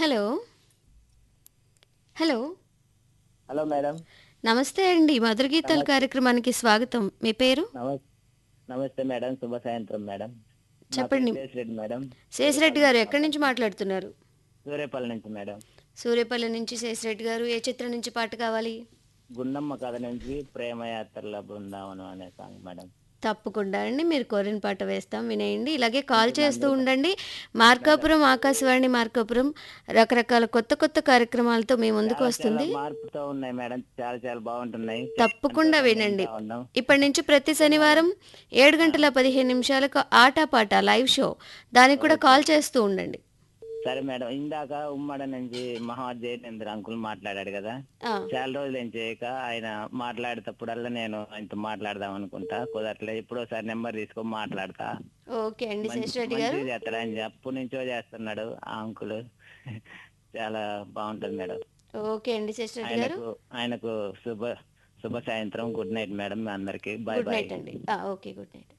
Hello hello hello madam నమస్తే అండి మధుర గీతాల కార్యక్రమానికి స్వాగతం మీ పేరు నమస్తే నమస్తే మేడం శుభ సాయంత్రం మేడం నా చెప్పండి. పేరు శేషరెడ్డి మేడం శేషరెడ్డి గారు ఎక్కడి నుంచి మాట్లాడుతున్నారు సూర్యపల్లి నుంచి మేడం సూర్యపల్లి నుంచి శేషరెడ్డి గారు ఏ చిత్రం నుంచి పాట కావాలి గుండమ్మ కథ నుంచి ప్రేమ యాత్రల బృందావనం అనే సాంగ్ మేడం తప్పకుండా అండి మీరు కోరిన పాట వేస్తాం వినేయండి ఇలాగే కాల్ చేస్తూ ఉండండి మార్కాపురం ఆకాశవాణి మార్కాపురం రకరకాల కొత్త కొత్త కార్యక్రమాలతో మీ ముందుకు చాలా వస్తుంది చాలా మార్పుతో ఉన్నాయి మేడం చాలా చాలా బాగుంటున్నాయి తప్పకుండా వినండి వింటా ఉన్నాం. ఇప్పటి నుంచి ప్రతి శనివారం ఏడు గంటల పదిహేను నిమిషాలకు ఆట పాట లైవ్ షో దానికి కూడా కాల్ చేస్తూ ఉండండి సరే మేడం ఇందాక ఉమ్మడి నుంచి మహావత్ జయనేంద్ర అంకుల్ మాట్లాడాడు కదా ఆ, చాలా రోజులు ఏం చేయక ఆయన మాట్లాడేటప్పుడల్లా నేను ఆయనతో మాట్లాడదాం అనుకుంటా కుదరట్లేదు ఇప్పుడు ఒకసారి నెంబర్ తీసుకొని మాట్లాడతా ఓకే అండి మంచి- శేషరెడ్డి గారు మంచిగా చేస్తాడు ఆయన అప్పటి నుంచో చేస్తున్నాడు ఆ అంకుల్ చాలా బాగుంటుంది మేడం ఓకే అండి శేషరెడ్డి గారు ఆయనకు ఆయనకు శుభ శుభ సాయంత్రం గుడ్ నైట్ మేడం మీ అందరికి బాయ్ గుడ్ బాయ్ నైట్ అండి ఆ, ఓకే గుడ్ నైట్